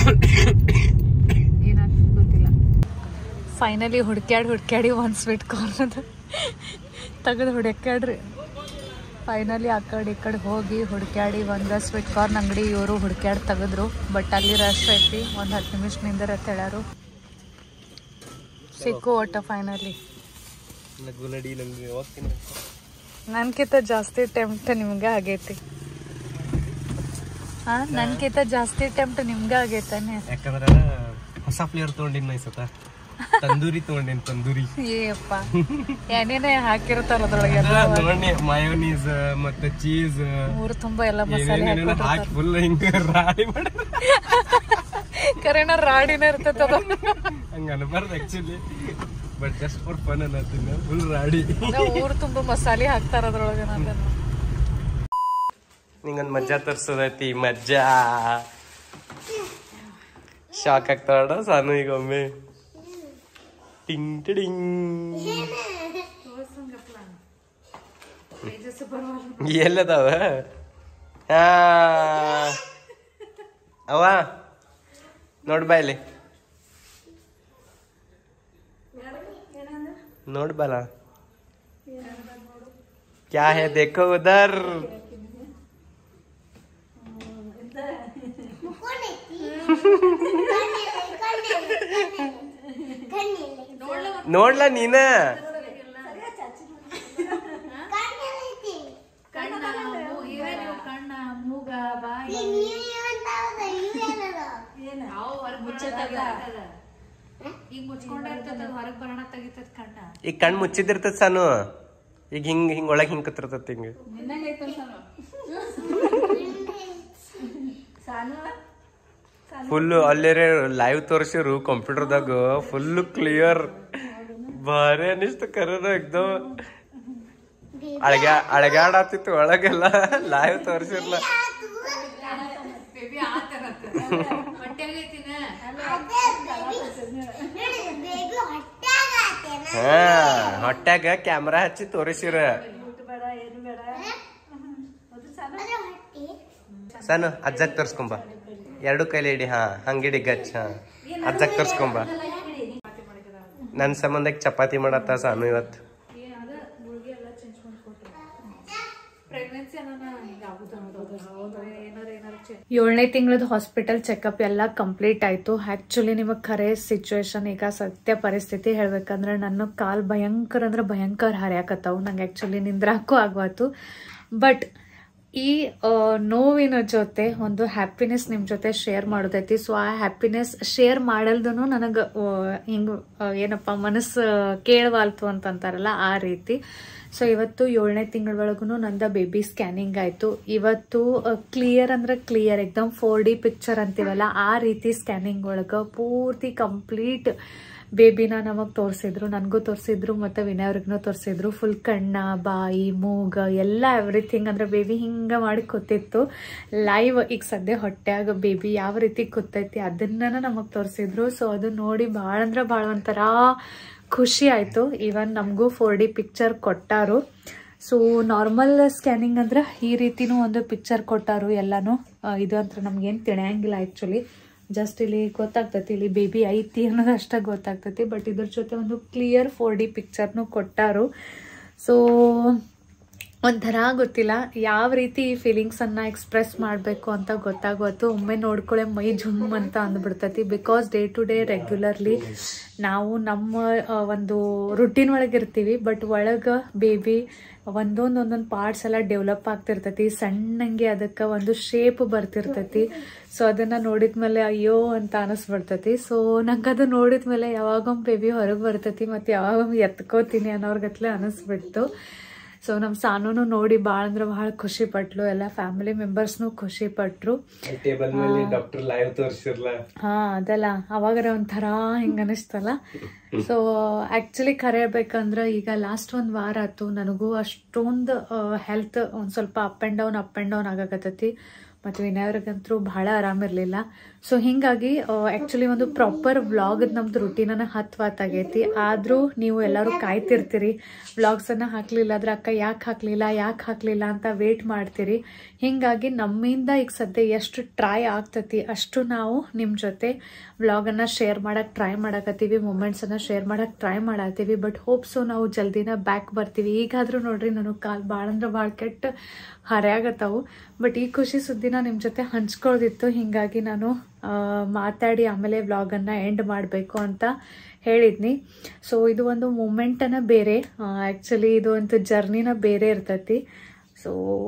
ಏನಾಗ್ತದೆ ಗೊತ್ತಿಲ್ಲ ಫೈನಲಿ ಹುಡ್ಕ್ಯಾಡಿ ಹುಡ್ಕ್ಯಾಡಿ ಒಂದು ಸ್ವೀಟ್ ಕಾರ್ನ್ ತೆಗೆದು ಹುಡುಕ್ಯಾಡ್ರಿ ಫೈನಲಿ ಆ ಕಡೆ ಈ ಕಡೆ ಹೋಗಿ ಹುಡ್ಕ್ಯಾಡಿ ಒಂದು ಸ್ವೀಟ್ ಕಾರ್ನ್ ಅಂಗಡಿ ಇವರು ಹುಡ್ಕ್ಯಾಡಿ ತೆಗೆದ್ರು ಬಟ್ ಅಲ್ಲಿ ರಶ್ ಐತಿ ಒಂದು ಹತ್ತು ನಿಮಿಷ ನಿಂದರ ಹೇಳಾರು ಸಿಕ್ಕು ಒಟ್ಟ ಫೈನಲಿ ನಗು ನಡಿ ನಂಗೆ ಹೋಗ್ತೀನಿ ನನ್ಕಿಂತ ಜಾಸ್ತಿ ಟೆಂಪ್ಟ್ ನಿಮ್ಗೆ ಆಗೈತಿ ಹಾ ನನ್ಕಿಂತ ಜಾಸ್ತಿ ಟೆಂಪ್ಟ್ ನಿಮ್ಗೆ ಆಗೈತಾನೆ ಯಾಕಂದ್ರ ಹೊಸ ಫ್ಲೇವರ್ ತೊಗೊಂಡಿನ ಈ ಸತ ತಂದೂರಿ ತೊಗೊಂಡೇನಿ ತಂದೂರಿ ಏಪ್ಪ ಏನೇನೇ ಹಾಕಿರ್ತಾರ ಅದ್ರೊಳಗೆ ನೋಡಿ ಮಯೋನೀಸ್ ಮತ್ತೆ ಚೀಸ್ ಊರು ತುಂಬಾ ಎಲ್ಲ ಮಸಾಲೆ ಏನೇನೇನೋ ಹಾಕಿ ಫುಲ್ ಹಿಂಗ ರಾಡಿ ಮಾಡಿ ಕರೆನ ರಾಡಿನ ಇರ್ತೈತೆ ಅದು ಹಂಗ ಅನ್ಬಾರ್ದು actually but just for fun ಅನ್ನತ್ತೀನಿ ಫುಲ್ ರಾಡಿ ಊರು ತುಂಬಾ ಮಸಾಲೆ ಹಾಕ್ತಾರ ಅದ್ರೊಳಗೆ ನಾನು ನಿಂಗೊಂದು ಮಜ್ಜಾ ತರ್ಸೋದೈತಿ ಮಜ್ಜಾ ಶಾಕ್ ಆಗ್ತಾಡ ಸಾನು ಈಗ ಒಮ್ಮೆ ಟಿಂಗ್ ಟಿಡಿಂಗ್ ಎಲ್ಲದಾವ ಹಾ ಅವ ನೋಡ್ ಬಾ ಇಲ್ಲಿ ನೋಡ್ ಬಾಲ क्या है देखो उधर ನೋಡ್ಲ ನೀನ ಈಗ ಮುಚ್ಕೊಂಡ ಇರ್ತದ ಹೊರಗ್ ಬರೋಣ ತೆಗಿತದ ಕಣ್ಣ ಈಗ ಕಣ್ ಮುಚ್ಚಿದಿರ್ತದ ಸಾನು ಈಗ ಹಿಂಗ್ ಹಿಂಗ್ ಒಳಗ್ ಹಿಂಗ್ ಕತ್ತಿರ್ತದ ಹಿಂಗ ಫುಲ್ ಅಲ್ಲೇರೆ ಲೈವ್ ತೋರಿಸಿರು ಕಂಪ್ಯೂಟರ್ದಾಗ ಫುಲ್ ಕ್ಲಿಯರ್ ಭಾರಿ ಅನಿಸ್ತು ಕರೋನ ಎಕ್ದಮ್ ಅಳಗ್ಯಾ ಅಳಗ್ಯಾಡತ್ತಿತ್ತು ಒಳಗೆಲ್ಲ ಲೈವ್ ತೋರಿಸಿರ್ಲ ಬೇಬಿ ಆತರ ಹೊಟ್ಟೆಗೈತಿನ ಹಾ ಹೊಟ್ಯಾಗ ಕ್ಯಾಮ್ರಾ ಹಚ್ಚಿ ತೋರಿಸಿರ ಸಣ್ಣ ಅಜ್ಜಕ್ ತೋರ್ಸ್ಕೊಂಬ ಎರಡು ಕೈಲಿ ಇಡಿ ಹಾ ಹಂಗಿಡಿ ಗಚ್ ಹಾ ಅಜ್ಜಕ್ ತೋರ್ಸ್ಕೊಂಬ ನನ್ ಸಂಬಂಧಕ್ಕೆ ಚಪಾತಿ ಮಾಡತ್ತ ಸಾನು ಇವತ್ತು ಪ್ರೆಗ್ನೆನ್ಸಿ ಏಳನೇ ತಿಂಗಳದ ಹಾಸ್ಪಿಟಲ್ ಚೆಕಪ್ ಎಲ್ಲ ಕಂಪ್ಲೀಟ್ ಆಯ್ತು ಆಕ್ಚುಲಿ ನಿಮಗೆ ಖರೆ ಸಿಚುವೇಶನ್ ಈಗ ಸತ್ಯ ಪರಿಸ್ಥಿತಿ ಹೇಳ್ಬೇಕಂದ್ರೆ ನನ್ನ ಕಾಲ್ ಭಯಂಕರ ಅಂದ್ರೆ ಭಯಂಕರ ಹರಿಯಾಕತ್ತಾವು ನಂಗೆ ಆಕ್ಚುಲಿ ನಿಂದ್ರಾಕು ಆಗ್ವಾತು ಬಟ್ ಈ ಆ, ನೋವಿನ ಜೊತೆ ಒಂದು ಹ್ಯಾಪಿನೆಸ್ ನಿಮ್ಮ ಜೊತೆ ಶೇರ್ ಮಾಡೋದೈತಿ ಸೊ ಆ ಹ್ಯಾಪಿನೆಸ್ ಶೇರ್ ಮಾಡಲ್ದು ನನಗೆ ಹಿಂಗೆ ಏನಪ್ಪ ಮನಸ್ಸು ಕೇಳವಾಲ್ತು ಅಂತಂತಾರಲ್ಲ ಆ ರೀತಿ ಸೊ ಇವತ್ತು ಏಳನೇ ತಿಂಗಳೊಳಗೂ ನಂದ ಬೇಬಿ ಸ್ಕ್ಯಾನಿಂಗ್ ಆಯಿತು ಇವತ್ತು ಕ್ಲಿಯರ್ ಅಂದ್ರೆ ಕ್ಲಿಯರ್ ಎಕ್ದಮ್ ಫೋರ್ ಡಿ ಪಿಕ್ಚರ್ ಅಂತೀವಲ್ಲ ಆ ರೀತಿ ಸ್ಕ್ಯಾನಿಂಗ್ ಒಳಗೆ ಪೂರ್ತಿ ಕಂಪ್ಲೀಟ್ ಬೇಬಿನ ನಮಗೆ ತೋರಿಸಿದ್ರು ನನಗೂ ತೋರಿಸಿದ್ರು ಮತ್ತು ವಿನಯ್ ಅವ್ರಿಗೂ ತೋರಿಸಿದ್ರು ಫುಲ್ ಕಣ್ಣ ಬಾಯಿ ಮೂಗ ಎಲ್ಲ ಎವ್ರಿಥಿಂಗ್ ಅಂದ್ರೆ ಬೇಬಿ ಹಿಂಗೆ ಮಾಡಿ ಕೂತಿತ್ತು ಲೈವ್ ಈಗ ಸದ್ಯ ಹೊಟ್ಯಾಗ ಬೇಬಿ ಯಾವ ರೀತಿ ಕೂತೈತಿ ಅದನ್ನ ನಮಗೆ ತೋರಿಸಿದ್ರು ಸೊ ಅದು ನೋಡಿ ಭಾಳ ಅಂದ್ರೆ ಭಾಳ ಒಂಥರ ಖುಷಿ ಆಯಿತು ಈವನ್ ನಮಗೂ ಫೋರ್ ಡಿ ಪಿಕ್ಚರ್ ಕೊಟ್ಟಾರು ಸೊ ನಾರ್ಮಲ್ ಸ್ಕ್ಯಾನಿಂಗ್ ಅಂದ್ರೆ ಈ ರೀತಿನೂ ಒಂದು ಪಿಕ್ಚರ್ ಕೊಟ್ಟಾರು ಎಲ್ಲಾನು ಆ, ಇದು ಅಂತ ನಮ್ಗೇನು ತಿಳಿಯಂಗಿಲ್ಲ ಆ್ಯಕ್ಚುಲಿ ಜಸ್ಟ್ ಇಲ್ಲಿ ಗೊತ್ತಾಗ್ತೈತಿ ಇಲ್ಲಿ ಬೇಬಿ ಐತಿ ಅನ್ನೋದು ಅಷ್ಟೇ ಗೊತ್ತಾಗ್ತೈತಿ ಬಟ್ ಇದ್ರ ಜೊತೆ ಒಂದು ಕ್ಲಿಯರ್ ಫೋರ್ ಡಿ ಪಿಕ್ಚರ್ನು ಕೊಟ್ಟಾರು ಸೊ ಒಂಥರ ಗೊತ್ತಿಲ್ಲ ಯಾವ ರೀತಿ ಈ ಫೀಲಿಂಗ್ಸನ್ನು ಎಕ್ಸ್ಪ್ರೆಸ್ ಮಾಡಬೇಕು ಅಂತ ಗೊತ್ತಾಗೋತು ಒಮ್ಮೆ ನೋಡ್ಕೊಳ್ಳೆ ಮೈ ಜುಮ್ ಅಂತ ಅಂದ್ಬಿಡ್ತೈತಿ because day to day regularly ನಾವು ನಮ್ಮ ಆ, ಒಂದು ರುಟೀನ್ ಒಳಗೆ ಇರ್ತೀವಿ ಬಟ್ ಒಳಗೆ ಬೇಬಿ ಒಂದೊಂದು ಒಂದೊಂದು ಪಾರ್ಟ್ಸ್ ಎಲ್ಲ ಡೆವಲಪ್ ಆಗ್ತಿರ್ತೈತಿ ಸಣ್ಣಂಗೆ ಅದಕ್ಕೆ ಒಂದು ಶೇಪ್ ಬರ್ತಿರ್ತೈತಿ ಸೊ ಅದನ್ನ ನೋಡಿದ್ಮೇಲೆ ಅಯ್ಯೋ ಅಂತ ಅನಿಸ್ಬಿಡ್ತೈತಿ ಸೊ ನಂಗೆ ಅದು ನೋಡಿದ್ಮೇಲೆ ಯಾವಾಗೊಮ್ಮೆ ಬೇಬಿ ಹೊರಗೆ ಬರ್ತೈತಿ ಮತ್ತು ಯಾವಾಗೊಮ್ಮೆ ಎತ್ಕೋತೀನಿ ಅನ್ನೋರ್ಗತ್ಲೆ ಅನಿಸ್ಬಿಡ್ತು ಸೊ ನಮ್ಮ ಸಾನೂನು ನೋಡಿ ಭಾಳ ಅಂದ್ರೆ ಭಾಳ ಖುಷಿ ಪಟ್ಲು ಎಲ್ಲ ಫ್ಯಾಮಿಲಿ ಮೆಂಬರ್ಸ್ನು ಖುಷಿ ಪಟ್ರು ಟೇಬಲ್ ಮೇಲೆ ಡಾಕ್ಟರ್ ಲೈವ್ ತೋರಿಸಿರ್ಲ ಹಾ ಅದಲ್ಲ ಅವಾಗರ ಒಂಥರ ಹಿಂಗ ಅನಿಸ್ತಲ್ಲ ಸೊ ಆಕ್ಚುಲಿ ಕರೆಯಬೇಕಂದ್ರೆ ಈಗ ಲಾಸ್ಟ್ ಒಂದ್ ವಾರ ಆಯ್ತು ನನಗೂ ಅಷ್ಟೊಂದು ಹೆಲ್ತ್ ಒಂದ್ ಸ್ವಲ್ಪ up and down up and down ಆಗಕತ್ತೈತಿ ಮತ್ತು ವಿನಯವ್ರಿಗಂತೂ ಭಾಳ ಆರಾಮಿರ್ಲಿಲ್ಲ ಸೊ ಹಿಂಗಾಗಿ ಆ್ಯಕ್ಚುಲಿ ಒಂದು ಪ್ರಾಪರ್ ವ್ಲಾಗ್ ನಮ್ದು ರುಟೀನನ್ನ ಹತ್ವಾತಾಗೈತಿ ಆದರೂ ನೀವು ಎಲ್ಲರೂ ಕಾಯ್ತಿರ್ತೀರಿ ವ್ಲಾಗ್ಸನ್ನು ಹಾಕಲಿಲ್ಲ ಅಂದ್ರೆ ಅಕ್ಕ ಯಾಕೆ ಹಾಕಲಿಲ್ಲ ಯಾಕೆ ಹಾಕಲಿಲ್ಲ ಅಂತ ವೇಟ್ ಮಾಡ್ತೀರಿ ಹಿಂಗಾಗಿ ನಮ್ಮಿಂದ ಈಗ ಸದ್ಯ ಎಷ್ಟು ಟ್ರೈ ಆಗ್ತೈತಿ ಅಷ್ಟು ನಾವು ನಿಮ್ಮ ಜೊತೆ ವ್ಲಾಗನ್ನು ಶೇರ್ ಮಾಡಕ್ಕೆ ಟ್ರೈ ಮಾಡಕತ್ತೀವಿ ಮೂಮೆಂಟ್ಸನ್ನು ಶೇರ್ ಮಾಡಕ್ಕೆ ಟ್ರೈ ಮಾಡತ್ತೀವಿ ಬಟ್ ಹೋಪ್ಸು ನಾವು ಜಲ್ದಿನ ಬ್ಯಾಕ್ ಬರ್ತೀವಿ ಈಗಾದರೂ ನೋಡ್ರಿ ನನಗೆ ಕಾಲು ಭಾಳ ಅಂದ್ರೆ ಭಾಳ ಕೆಟ್ಟ ಹರಿಯಾಗತ್ತವು ಬಟ್ ಈ ಖುಷಿ ಸುದ್ದಿನ ನಿಮ್ಮ ಜೊತೆ ಹಂಚ್ಕೊಳ್ದಿತ್ತು ಹಿಂಗಾಗಿ ನಾನು ಆ, ಮಾತಾಡಿ ಆಮೇಲೆ ವ್ಲಾಗನ್ನು ಎಂಡ್ ಮಾಡಬೇಕು ಅಂತ ಹೇಳಿದ್ನಿ ಸೊ ಇದು ಒಂದು ಮೂಮೆಂಟನ ಬೇರೆ ಆ್ಯಕ್ಚುಲಿ ಇದು ಒಂದು ಜರ್ನಿನ ಬೇರೆ ಇರ್ತೈತಿ ಸೊ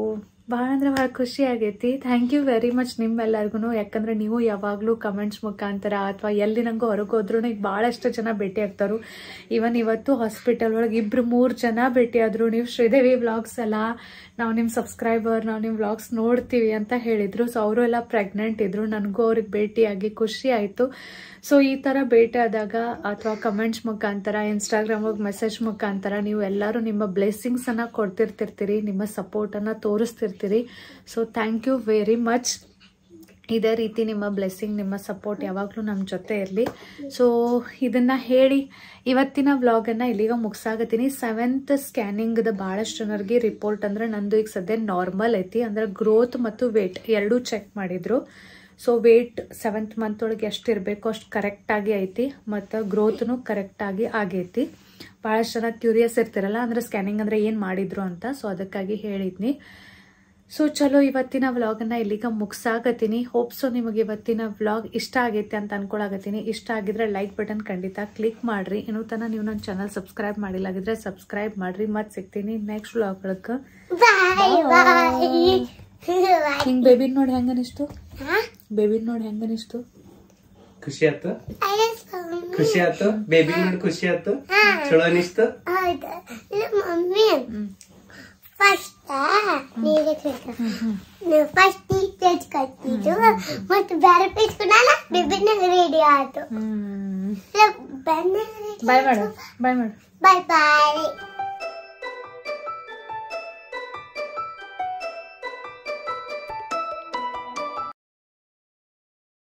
ಭಾಳ ಅಂದ್ರೆ ಭಾಳ ಖುಷಿ ಆಗೈತಿ ಥ್ಯಾಂಕ್ ಯು ವೆರಿ ಮಚ್ ನಿಮ್ಮೆಲ್ಲರಿಗೂ ಯಾಕಂದ್ರೆ ನೀವು ಯಾವಾಗಲೂ ಕಮೆಂಟ್ಸ್ ಮುಖಾಂತರ ಅಥವಾ ಎಲ್ಲಿ ನಂಗೆ ಹೊರಗೆ ಹೋದ್ರೂ ಈಗ ಭಾಳಷ್ಟು ಜನ ಭೇಟಿ ಆಗ್ತಾರು ಇವನ್ ಇವತ್ತು ಹಾಸ್ಪಿಟಲ್ ಒಳಗೆ ಇಬ್ರು ಮೂರು ಜನ ಭೇಟಿ ಆದ್ರು ನೀವು ಶ್ರೀದೇವಿ ವ್ಲಾಗ್ಸ್ ಎಲ್ಲ ನಾವು ನಿಮ್ಮ ಸಬ್ಸ್ಕ್ರೈಬರ್ ನಾವು ನಿಮ್ಮ ವ್ಲಾಗ್ಸ್ ನೋಡ್ತೀವಿ ಅಂತ ಹೇಳಿದ್ರು ಸೊ ಅವರು ಎಲ್ಲ ಪ್ರೆಗ್ನೆಂಟ್ ಇದ್ರು ನನಗೂ ಅವ್ರಿಗೆ ಭೇಟಿಯಾಗಿ ಖುಷಿ ಆಯಿತು ಸೊ ಈ ಥರ ಭೇಟಿ ಆದಾಗ ಅಥವಾ ಕಮೆಂಟ್ಸ್ ಮುಖಾಂತರ ಇನ್ಸ್ಟಾಗ್ರಾಮಿಗೆ ಮೆಸೇಜ್ ಮುಖಾಂತರ ನೀವು ಎಲ್ಲರೂ ನಿಮ್ಮ ಬ್ಲೆಸ್ಸಿಂಗ್ಸನ್ನು ಕೊಡ್ತಿರ್ತಿರ್ತೀರಿ ನಿಮ್ಮ ಸಪೋರ್ಟನ್ನು ತೋರಿಸ್ತಿರ್ತೀರಿ so thank you very much ಇದೇ ರೀತಿ ನಿಮ್ಮ ಬ್ಲೆಸ್ಸಿಂಗ್ ನಿಮ್ಮ ಸಪೋರ್ಟ್ ಯಾವಾಗಲೂ ನಮ್ಮ ಜೊತೆ ಇರಲಿ ಸೊ ಇದನ್ನು ಹೇಳಿ ಇವತ್ತಿನ ವ್ಲಾಗನ್ನು ಇಲ್ಲಿಗ ಮುಗಿಸಾಗತ್ತೀನಿ ಸೆವೆಂತ್ ಸ್ಕ್ಯಾನಿಂಗ್ದ ಭಾಳಷ್ಟು ಜನರಿಗೆ ರಿಪೋರ್ಟ್ ಅಂದ್ರೆ ನಂದು ಈಗ ಸದ್ಯ ನಾರ್ಮಲ್ ಐತಿ ಅಂದ್ರೆ ಗ್ರೋತ್ ಮತ್ತು ವೇಟ್ ಎರಡೂ ಚೆಕ್ ಮಾಡಿದ್ರು ಸೊ ವೇಟ್ ಸೆವೆಂತ್ ಮಂತ್ ಒಳಗೆ ಎಷ್ಟು ಇರಬೇಕು ಅಷ್ಟು ಕರೆಕ್ಟಾಗಿ ಐತಿ ಮತ್ತು ಗ್ರೋತ್ನು ಕರೆಕ್ಟಾಗಿ ಆಗೈತಿ ಭಾಳಷ್ಟು ಜನ ಕ್ಯೂರಿಯಸ್ ಇರ್ತಿರಲ್ಲ ಅಂದ್ರೆ ಸ್ಕ್ಯಾನಿಂಗ್ ಅಂದ್ರೆ ಏನು ಮಾಡಿದ್ರು ಅಂತ ಸೊ ಅದಕ್ಕಾಗಿ ಹೇಳಿದ್ನಿ ಸೊ ಚಲೋ ಇವತ್ತಿನ ವ್ಲಾಗನ್ನು ಇಲ್ಲಿಗ ಮುಗ್ಸಾಕತ್ತೀನಿ ಹೋಪ್ಸು ನಿಮಗೆ ಇವತ್ತಿನ ವ್ಲಾಗ್ ಇಷ್ಟ ಆಗೈತೆ ಅಂತ ಅನ್ಕೊಳಕತ್ತೀನಿ ಇಷ್ಟ ಆಗಿದ್ರೆ ಲೈಕ್ ಬಟನ್ ಖಂಡಿತ ಕ್ಲಿಕ್ ಮಾಡ್ರಿ ಇನ್ನೂ ತನಕ ನೀವು ನನ್ನ ಚಾನಲ್ ಸಬ್ಸ್ಕ್ರೈಬ್ ಮಾಡಿಲ್ಲಾಗಿದ್ರೆ ಸಬ್ಸ್ಕ್ರೈಬ್ ಮಾಡ್ರಿ ಮತ್ತೆ ಸಿಗ್ತೀನಿ ನೆಕ್ಸ್ಟ್ ವ್ಲಾಗ್ ಒಳಗೆ Bye bye. ಹಿಂಗೆ ಬೇಬಿನ ನೋಡಿ ಹೆಂಗನಿಸ್ತು ಬೇಬಿನ ನೋಡಿ ಹೆಂಗನಿಸ್ತು ಖುಷಿ ಆಯ್ತು ಖುಷಿ ಆಯ್ತು ಬೇಬಿ ನೋಡಿ ಖುಷಿ ಆಯ್ತು ಚಲೋ ಅನಿಸ್ತು ಹೌದು ಮಮ್ಮಿ ಫಸ್ಟ್ ನೀರೇ ಫಸ್ಟ್ ನೀರ್ ಪೇಜ್ ಕಟ್ಟಿದ್ದು ಮತ್ತೆ ಬೇರೆ ಪೇಜ್ ಕೊಡಲ್ಲ ಬಿಬಿನ ರೆಡಿ ಆಯ್ತು ಹ್ಮ್ ಬೆನ್ನ ರೆಡಿ ಬಾಯ್ ಮಾಡು ಬಾಯ್ ಮಾಡು ಬಾಯ್ ಬಾಯ್